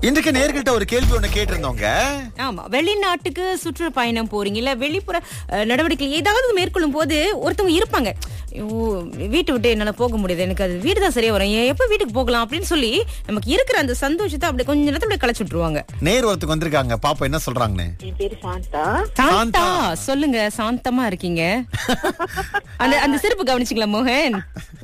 இன்றைக்கு நேர்கள்ட்ட ஒரு கேள்வி ஒண்ணு கேட்டிருந்தோங்க ஆமா வெளிநாட்டுக்கு சுற்றுப்பயணம் போறீங்க இல்ல வெளிப்புற அஹ், நடவடிக்கை ஏதாவது மேற்கொள்ளும் போது ஒருத்தவங்க இருப்பாங்க ஐயோ, வீட்டை விட்டு என்னால போக முடியாது எனக்கு அது வீடு தான் சரியா வரும் ஏன் எப்ப வீட்டுக்கு போகலாம் அப்படின்னு சொல்லி நமக்கு இருக்கிற அந்த சந்தோஷத்தை அப்படி கொஞ்ச நேரத்துல அப்படியே களைச்சு விட்டுருவாங்க நேர் ஒருத்துக்கு வந்திருக்காங்க பாப்பா என்ன சொல்றாங்கன்னு என் பேரு சாந்தா சாந்தா சொல்லுங்க சாந்தமா இருக்கீங்க அந்த அந்த சிறப்பு கவனிச்சிங்களா மோகன்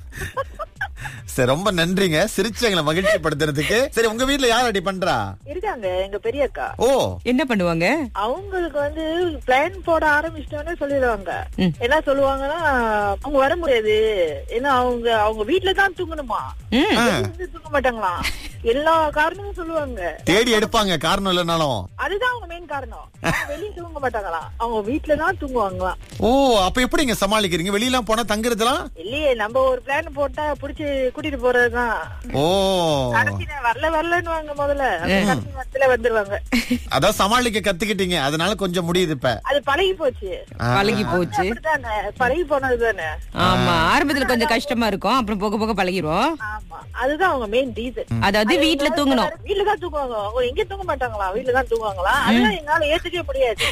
சரி ரொம்ப நன்றிங்க சிரிச்சு எங்களை மகிழ்ச்சி படுத்துறதுக்கு சரி உங்க வீட்ல யார் அடி பண்றா இருக்காங்க எங்க பெரிய அக்கா ஓ என்ன பண்ணுவாங்க அவங்களுக்கு வந்து பிளான் போட ஆரம்பிச்சிட்டோன்னே சொல்லிடுவாங்க என்ன சொல்லுவாங்கன்னா அவங்க வர முடியாது ஏன்னா அவங்க அவங்க வீட்டுல தான் தூங்கணுமா ம். ஆ, வெளிய வந்து தூங்க மாட்டாங்களாம் எல்லா காரணமும் சொல்லுவாங்க தேடி எடுப்பாங்க காரணம் இல்லைனாலும் அதுதான் அவங்க மெயின் காரணம் அவங்க வெளிய தூங்க மாட்டாங்களாம் அவங்க வீட்டுல தான் தூங்குவாங்களாம் ஓ அப்ப எப்படிங்க சமாளிக்கிறீங்க வெளியெல்லாம் போனா தங்குறதுலாம் இல்லையே நம்ம ஒரு பிளான் போட்டா புடிச்சு கூட்டிட்டு போறதுதான் ஓ கடைசியில வரல வரலன்னு முதல்ல அப்புறம் கடைசி நேரத்துல வந்துருவாங்க அதான் சமாளிக்க கத்துக்கிட்டீங்க அதனால கொஞ்சம் முடியுது இப்ப அது பழகி போச்சு பழகி போச்சு அப்படித்தானே பழகி போனது தானே ஆமா ஆரம்பத்துல கொஞ்சம் கஷ்டமா இருக்கும் அப்புறம் போக போக பழகிரும் ஆமா அதுதான் அவங்க மெயின் ரீசன் அதாவது வீட்ல தூங்கணும் வீட்டுல தான் தூங்குவாங்க அவங்க எங்க தூங்க மாட்டாங்களா வீட்டுல தான் தூங்குவாங்களா அதெல்லாம் எங்களால ஏத்துக்கவே முடியாது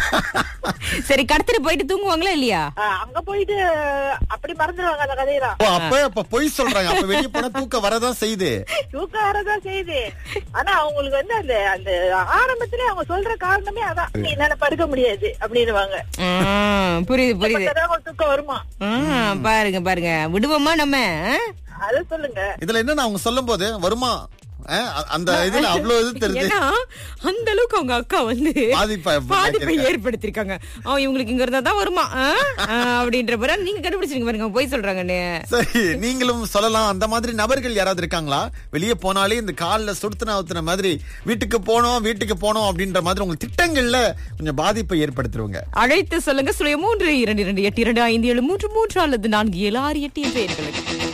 சரி கடத்திட்டு போயிட்டு தூங்குவாங்களா இல்லையா ஆஹ் அங்க போயிட்டு அப்படி மறந்துடுவாங்க அந்த கதையெல்லாம் ஓ அப்ப அப்ப பொய் சொல்றாங்க அப்ப வெளிய போனா தூக்கம் வரதான் செய்யுது தூக்கம் வரதான் செய்யுது ஆனா அவங்களுக்கு வந்து அந்த அந்த ஆரம்பத்திலே அவங்க சொல்ற காரணமே அதான் என்னால படுக்க முடியாது அப்படின்னுவாங்க ஆ, புரியுது புரியுது அப்பதான் அவங்களுக்கு தூக்கம் வருமா ஆ, பாருங்க பாருங்க விடுவோமா நம்ம ஆ? அத சொல்லுங்க இதுல என்ன அவங்க சொல்லும் போது வருமா அஹ், அ- அந்த இதுல அவ்வளவு இது தெரியுது ஏன்னா அந்த அளவுக்கு அவங்க அக்கா வந்து பாதிப்பை பாதிப்பை ஏற்படுத்திருக்காங்க அவன் இவங்களுக்கு இங்க இருந்தா தான் வருமா ஆ? ஆ, அப்படின்ற பிறகு நீங்க கண்டுபிடிச்சிருங்க பாருங்க போய் சொல்றாங்கன்னு சரி நீங்களும் சொல்லலாம் அந்த மாதிரி நபர்கள் யாராவது இருக்காங்களா வெளியே போனாலே இந்த கால்ல சுடுத்துன ஊத்துன மாதிரி வீட்டுக்கு போனோம் வீட்டுக்கு போனோம் அப்படின்ற மாதிரி உங்க திட்டங்கள்ல கொஞ்சம் பாதிப்பை ஏற்படுத்துருவங்க அழைத்து சொல்லுங்க சுய மூன்று இரண்டு இரண்டு எட்டு இரண்டு ஐந்து ஏழு மூன்று மூன்று அல்லது நான்கு ஏழு ஆறு எட்டு என்ற எண்களுக்கு